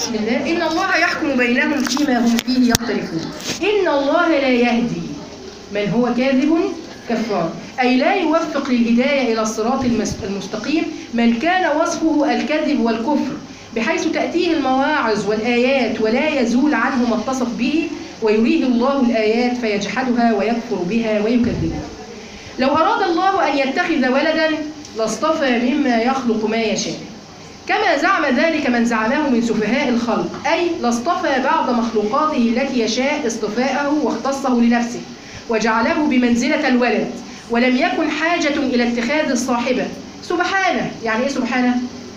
بسم الله إن الله يحكم بينهم فيما هم فيه يختلفون إن الله لا يهدي من هو كاذب كفار أي لا يوفق للهداية إلى الصراط المس- المستقيم من كان وصفه الكذب والكفر بحيث تأتيه المواعظ والآيات ولا يزول عنه ما اتصف به ويريه الله الآيات فيجحدها ويكفر بها ويكذبها لو أراد الله أن يتخذ ولدا لاصطفى مما يخلق ما يشاء كما زعم ذلك من زعمه من سفهاء الخلق أي لاصطفى بعض مخلوقاته التي يشاء اصطفاءه واختصه لنفسه وجعله بمنزلة الولد ولم يكن حاجة إلى اتخاذ الصاحبة سبحانه يعني إيه سبحانه؟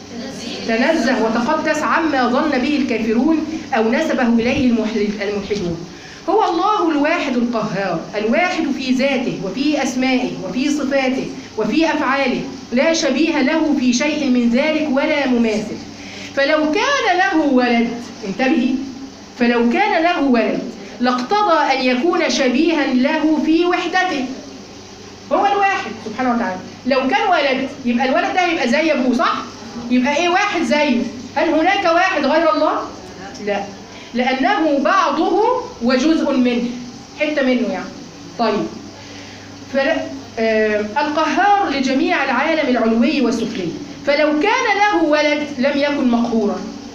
تنزه وتقدس عما ظن به الكافرون أو نسبه إليه المحل- الملحدون هو الله الواحد القهار الواحد في ذاته وفي أسمائه وفي صفاته وفي أفعاله لا شبيه له في شيء من ذلك ولا مماثل فلو كان له ولد انتبهي فلو كان له ولد لاقتضى أن يكون شبيها له في وحدته هو الواحد سبحانه وتعالى لو كان ولد يبقى الولد ده يبقى زي ابوه صح يبقى ايه واحد زيه هل هناك واحد غير الله لا لانه بعضه وجزء منه حته منه يعني طيب فلا آه القهار لجميع العالم العلوي والسفلي فلو كان له ولد لم يكن مقهورا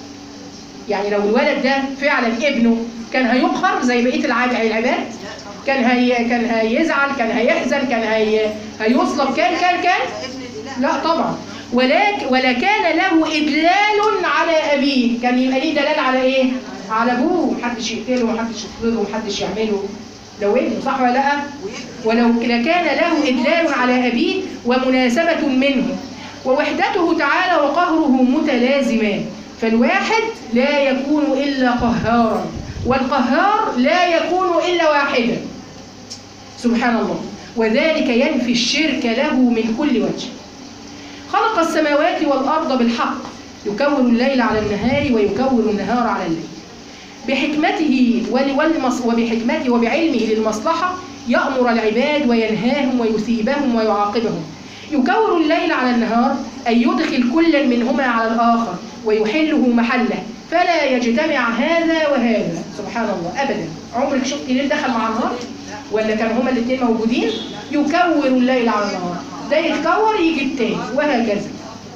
يعني لو الولد ده فعلا ابنه كان هيقهر زي بقيه العاب- العباد كان هي كان هيزعل كان هيحزن كان هي هيصلب كان كان كان لا طبعا ولكن ولا كان له ادلال على ابيه كان يبقى ليه دلال على ايه على ابوه محدش يقتله محدش يطرده محدش يعمله لو ابنه صح ولا لا ولو لكان له ادلال على ابيه ومناسبه منه ووحدته تعالى وقهره متلازمان فالواحد لا يكون الا قهارا والقهار لا يكون الا واحدا سبحان الله وذلك ينفي الشرك له من كل وجه خلق السماوات والأرض بالحق يكور الليل على النهار ويكور النهار على الليل بحكمته ول- والمص وبحكمته وبعلمه للمصلحة يأمر العباد وينهاهم ويثيبهم ويعاقبهم يكور الليل على النهار أي يدخل كلا منهما على الآخر ويحله محله فلا يجتمع هذا وهذا سبحان الله أبدا عمرك شفت ليل دخل مع النهار ولا كان هما الاثنين موجودين يكور الليل على النهار ده يتكور يجي التاني وهكذا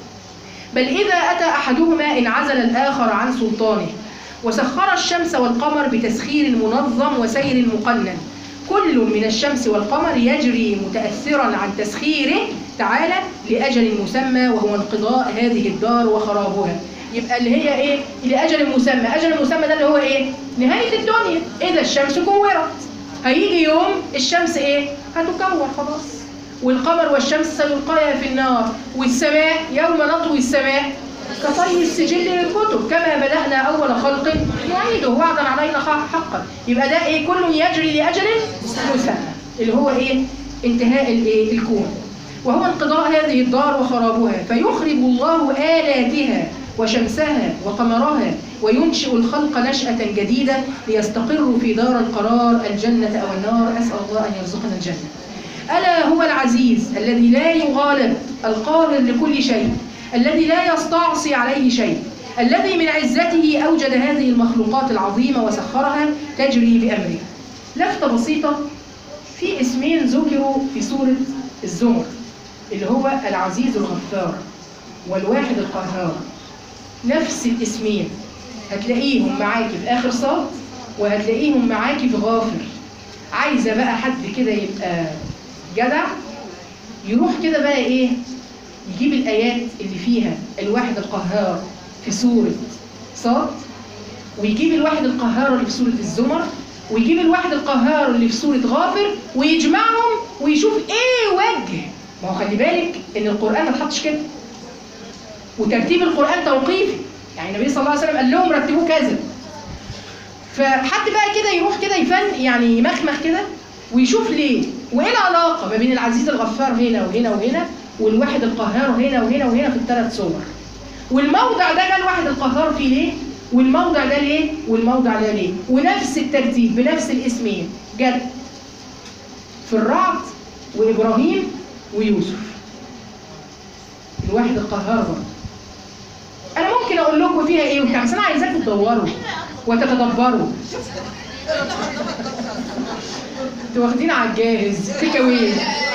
بل إذا أتى أحدهما انعزل الآخر عن سلطانه وسخر الشمس والقمر بتسخير منظم وسير مقنن كل من الشمس والقمر يجري متأثرا عن تسخيره تعالى لأجل مسمى وهو انقضاء هذه الدار وخرابها يبقى اللي هي ايه لأجل مسمى أجل المسمى ده اللي هو ايه نهاية الدنيا إذا الشمس كورت هيجي يوم الشمس ايه هتكور خلاص والقمر والشمس سيلقيا في النار والسماء يوم نطوي السماء كطي السجل للكتب كما بدأنا أول خلق نعيده وعدا علينا حقا يبقى ده إيه كل يجري لأجل مسمى اللي هو إيه انتهاء الإيه الكون وهو انقضاء هذه الدار وخرابها فيخرب الله آلاتها وشمسها وقمرها وينشئ الخلق نشأة جديدة ليستقروا في دار القرار الجنة أو النار أسأل الله أن يرزقنا الجنة ألا هو العزيز الذي لا يغالب القاهر لكل شيء الذي لا يستعصي عليه شيء الذي من عزته أوجد هذه المخلوقات العظيمة وسخرها تجري بأمره لفتة بسيطة في اسمين ذكروا في سورة الزمر اللي هو العزيز الغفار والواحد القهار نفس الاسمين هتلاقيهم معاكي في آخر صاد وهتلاقيهم معاكي في غافر عايزة بقى حد كده يبقى جدع يروح كده بقى ايه يجيب الآيات اللي فيها الواحد القهار في سورة صاد ويجيب الواحد القهار اللي في سورة الزمر ويجيب الواحد القهار اللي في سورة غافر ويجمعهم ويشوف ايه وجه ما هو خلي بالك ان القرآن ما اتحطش كده وترتيب القرآن توقيفي يعني النبي صلى الله عليه وسلم قال لهم رتبوه كذا فحد بقى كده يروح كده يفن يعني يمخمخ كده ويشوف ليه وايه العلاقه ما بين العزيز الغفار هنا وهنا وهنا والواحد القهار هنا وهنا وهنا في الثلاث صور والموضع ده جه الواحد القهار فيه ليه والموضع ده ليه والموضع ده ليه ونفس الترتيب بنفس الاسمين جد في الرعد وابراهيم ويوسف الواحد القهار برضه انا ممكن اقول لكم فيها ايه وبتاع بس انا عايزاكم تدوروا وتتدبروا انتوا واخدين على الجاهز تيك اواي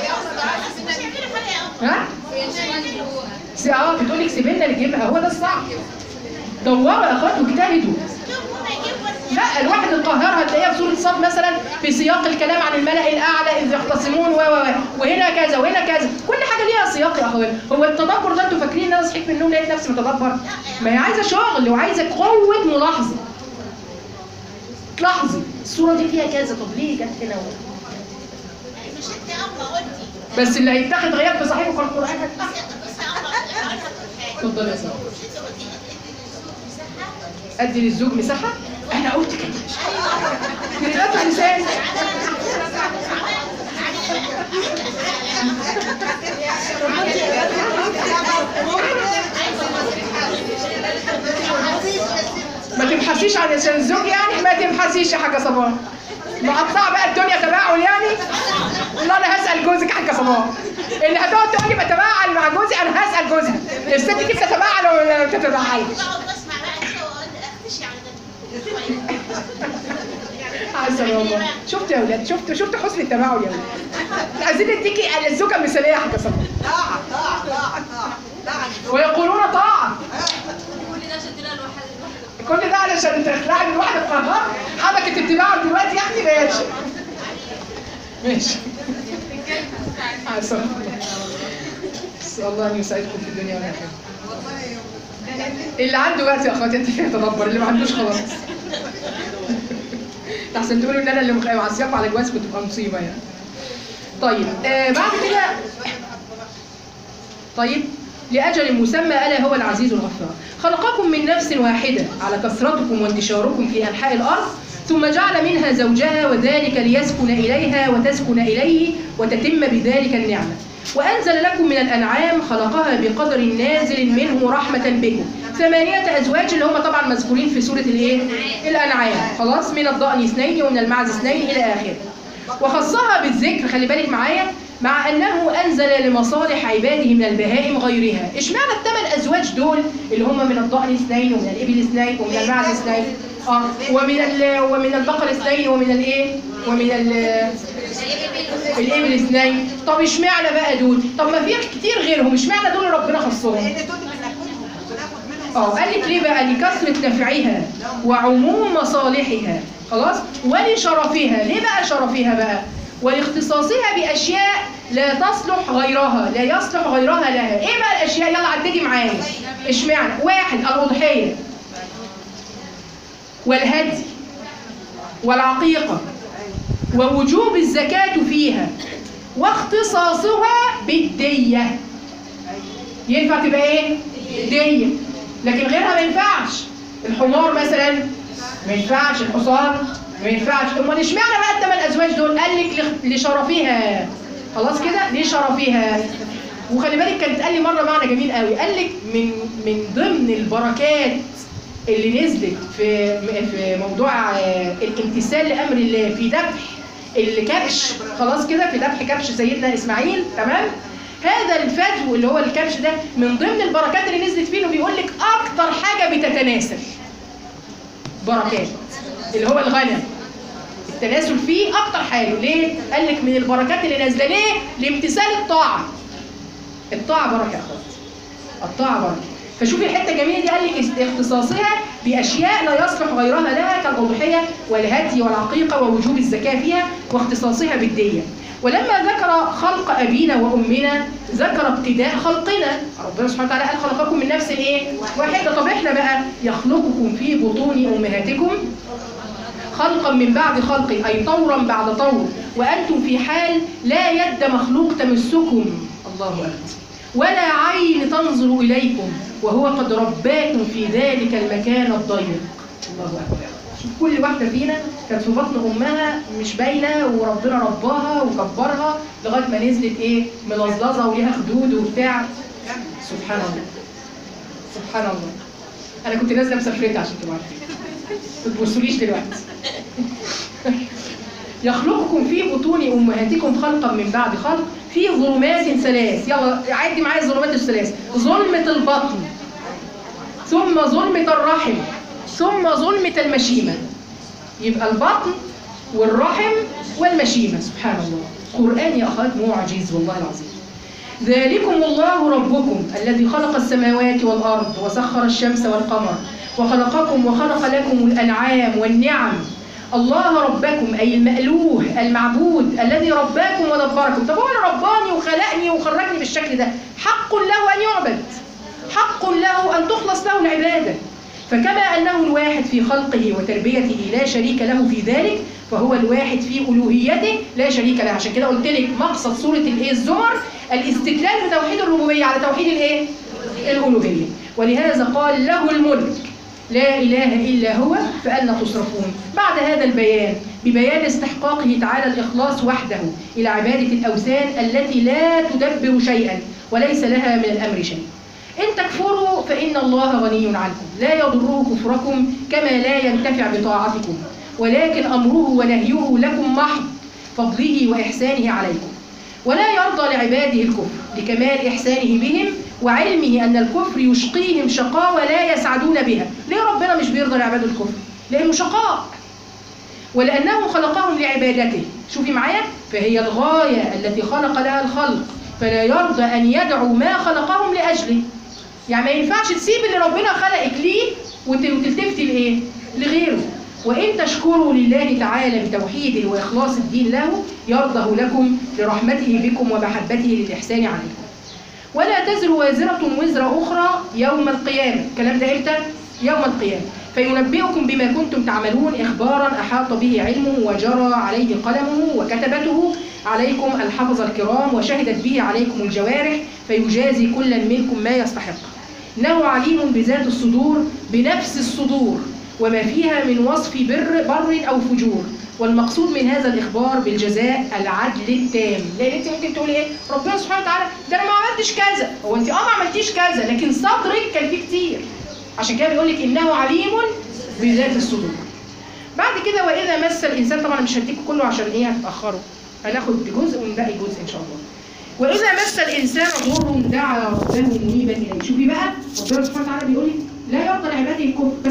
ها؟ سي- اه بتقول لك سيبنا نجيبها هو ده الصح دوروا يا اخوات واجتهدوا لا الواحد القاهرة هتلاقيها في سورة صاد مثلا في سياق الكلام عن الملأ الأعلى إذ يختصمون و و و وهنا كذا وهنا كذا كل حاجة ليها سياق يا أخوات هو التدبر ده أنتوا فاكرين إن أنا صحيت من النوم لقيت نفسي متدبر ما هي عايزة شغل وعايزة قوة ملاحظة تلاحظي الصورة دي فيها كذا طب ليه جت هنا و- مش انت ابله قلتي بس اللي هيتاخد غياب في صحيح القرآن بس بس يا ابله عايزه اقول حاجه اتفضل يا سلام مش انت قلتي مساحه أدي للزوج مساحة أنا قلت كده من قطع لساني ما تبحثيش عن عشان الزوج يعني ما تبحثيش يا حاجه صباح مقطعه بقى الدنيا تباعل يعني لا انا هسال جوزك يا حاجه صباح اللي هتقعد تقول لي بتباعل مع جوزي انا هسال جوزها الست دي بتتباعل ولا ما بتتباعلش بقعد بسمع بقى كده واقول اختشي على ده عسل والله شفت يا اولاد شفت شفت حسن التباعل يا اولاد عايزين نديكي الزوجه المثاليه يا حاجه صباح طاعة طاعة طاعة طاعة طاعة ويقولون طاعه كل ده عشان تلاقي الواحد كل ده علشان تخلعي من واحده القهار حبكت التباعل دلوقتي يعني ماشي ماشي عسل بس الله ان يسعدكم في الدنيا والاخره اللي عنده وقت يا اخواتي انت يتدبر اللي ما عندوش خلاص احسن تقولوا ان انا اللي مخ- معصياكم على جوازكم تبقى مصيبه يعني طيب آه بعد كده طيب لأجل مسمى ألا هو العزيز الغفار خلقكم من نفس واحدة على كثرتكم وانتشاركم في أنحاء الأرض ثم جعل منها زوجها وذلك ليسكن إليها وتسكن إليه وتتم بذلك النعمة وأنزل لكم من الأنعام خلقها بقدر نازل منه رحمة بكم ثمانية أزواج اللي هم طبعا مذكورين في سورة الإيه؟ الأنعام خلاص من الضأن اثنين ومن المعز اثنين إلى آخره وخصها بالذكر خلي بالك معايا مع انه انزل لمصالح عباده من البهائم غيرها اشمعنى الثمان ازواج دول اللي هم من الضأن اثنين ومن الابل اثنين ومن المعز اثنين اه ومن ال- ومن البقر اثنين ومن الايه ومن ال- الابل اثنين طب اشمعنى بقى دول طب ما في كتير غيرهم اشمعنى دول ربنا خصهم لأن دول بناكلهم بناخد منهم اه قال لك ليه بقى لكثرة نفعها وعموم مصالحها خلاص ولشرفها ليه بقى شرفها بقى ولاختصاصها بأشياء لا تصلح غيرها لا يصلح غيرها لها ايه بقى الأشياء يلا عددي معايا اشمعنى واحد الأضحية والهدي والعقيقة ووجوب الزكاة فيها واختصاصها بالدية ينفع تبقى ايه؟ دية لكن غيرها ما ينفعش الحمار مثلا ما ينفعش الحصان ما ينفعش امال اشمعنى بقى الثمان ازواج دول؟ قال لك لخ- لشرفها خلاص كده لشرفها وخلي بالك كانت قال لي مره معنى جميل قوي قال لك من من ضمن البركات اللي نزلت في في موضوع آه، الامتثال لامر الله في ذبح الكبش خلاص كده في ذبح كبش سيدنا اسماعيل تمام هذا الفجو اللي هو الكبش ده من ضمن البركات اللي نزلت فيه انه بيقول لك اكتر حاجه بتتناسل بركات اللي هو الغنم التناسل فيه اكتر حاجه ليه قال لك من البركات اللي نازله ليه لامتثال الطاعه الطاعه بركه يا اخواتي الطاعه بركه فشوفي الحته الجميله دي قال لك اختصاصها باشياء لا يصلح غيرها لها كالاضحيه والهدي والعقيقه ووجوب الزكاه فيها واختصاصها بالديه ولما ذكر خلق ابينا وامنا ذكر ابتداء خلقنا ربنا سبحانه وتعالى قال خلقكم من نفس ايه واحده طب احنا بقى يخلقكم في بطون امهاتكم خلقا من بعد خلق أي طورا بعد طور وأنتم في حال لا يد مخلوق تمسكم الله أكبر ولا عين تنظر إليكم وهو قد رباكم في ذلك المكان الضيق الله أكبر شوف كل واحدة فينا كانت في بطن أمها مش باينة وربنا رباها وكبرها لغاية ما نزلت إيه ملظلظة وليها خدود وبتاع سبحان الله سبحان الله أنا كنت نازلة مسافرتها عشان تبقوا عارفين ما تبصوليش دلوقتي يخلقكم في بطون امهاتكم خلقا من بعد خلق في ظلمات ثلاث يلا عدي معايا الظلمات الثلاث ظلمة البطن ثم ظلمة الرحم ثم ظلمة المشيمة يبقى البطن والرحم والمشيمة سبحان الله قرآن يا أخوات معجز والله العظيم ذلكم الله ربكم الذي خلق السماوات والأرض وسخر الشمس والقمر وخلقكم وخلق لكم الأنعام والنعم الله ربكم أي المألوه المعبود الذي رباكم ودبركم طب هو اللي رباني وخلقني وخرجني بالشكل ده حق له أن يعبد حق له أن تخلص له العبادة فكما أنه الواحد في خلقه وتربيته لا شريك له في ذلك فهو الواحد في ألوهيته لا شريك له عشان كده قلت لك مقصد سورة الإيه الزمر الاستدلال بتوحيد الربوبية على توحيد الإيه؟ الألوهية ولهذا قال له الملك لا إله إلا هو فأنا تصرفون بعد هذا البيان ببيان استحقاقه تعالى الإخلاص وحده إلى عبادة الأوثان التي لا تدبر شيئا وليس لها من الأمر شيء إن تكفروا فإن الله غني عنكم لا يضره كفركم كما لا ينتفع بطاعتكم ولكن أمره ونهيه لكم محض فضله وإحسانه عليكم ولا يرضى لعباده الكفر لكمال إحسانه بهم وعلمه أن الكفر يشقيهم شقاوة لا يسعدون بها ليه ربنا مش بيرضى لعباده الكفر؟ لأنه شقاء ولأنه خلقهم لعبادته شوفي معايا فهي الغاية التي خلق لها الخلق فلا يرضى أن يدعوا ما خلقهم لأجله يعني ما ينفعش تسيب اللي ربنا خلقك ليه وت- وتلتفتي لايه؟ لغيره وإن تشكروا لله تعالى بتوحيده وإخلاص الدين له يرضه لكم لرحمته بكم ومحبته للإحسان عليكم ولا تزر وازرة وزر أخرى يوم القيامة الكلام ده إمتى؟ يوم القيامة فينبئكم بما كنتم تعملون إخبارا أحاط به علمه وجرى عليه قلمه وكتبته عليكم الحفظ الكرام وشهدت به عليكم الجوارح فيجازي كل منكم ما يستحق إنه عليم بذات الصدور بنفس الصدور وما فيها من وصف بر بر أو فجور والمقصود من هذا الإخبار بالجزاء العدل التام لأن أنت ممكن تقولي إيه ربنا سبحانه وتعالى ده أنا ما عملتش كذا هو أنت أه ما عملتيش كذا لكن صدرك كان فيه كتير عشان كده بيقول لك إنه عليم بذات الصدور بعد كده وإذا مس الإنسان طبعا مش هديكم كله عشان إيه هتتأخروا هناخد جزء ونبقي جزء إن شاء الله وإذا مس الإنسان ضر دعا ربه منيبا إليه شوفي بقى ربنا سبحانه وتعالى بيقول لك لا يرضى لعباده الكفر بس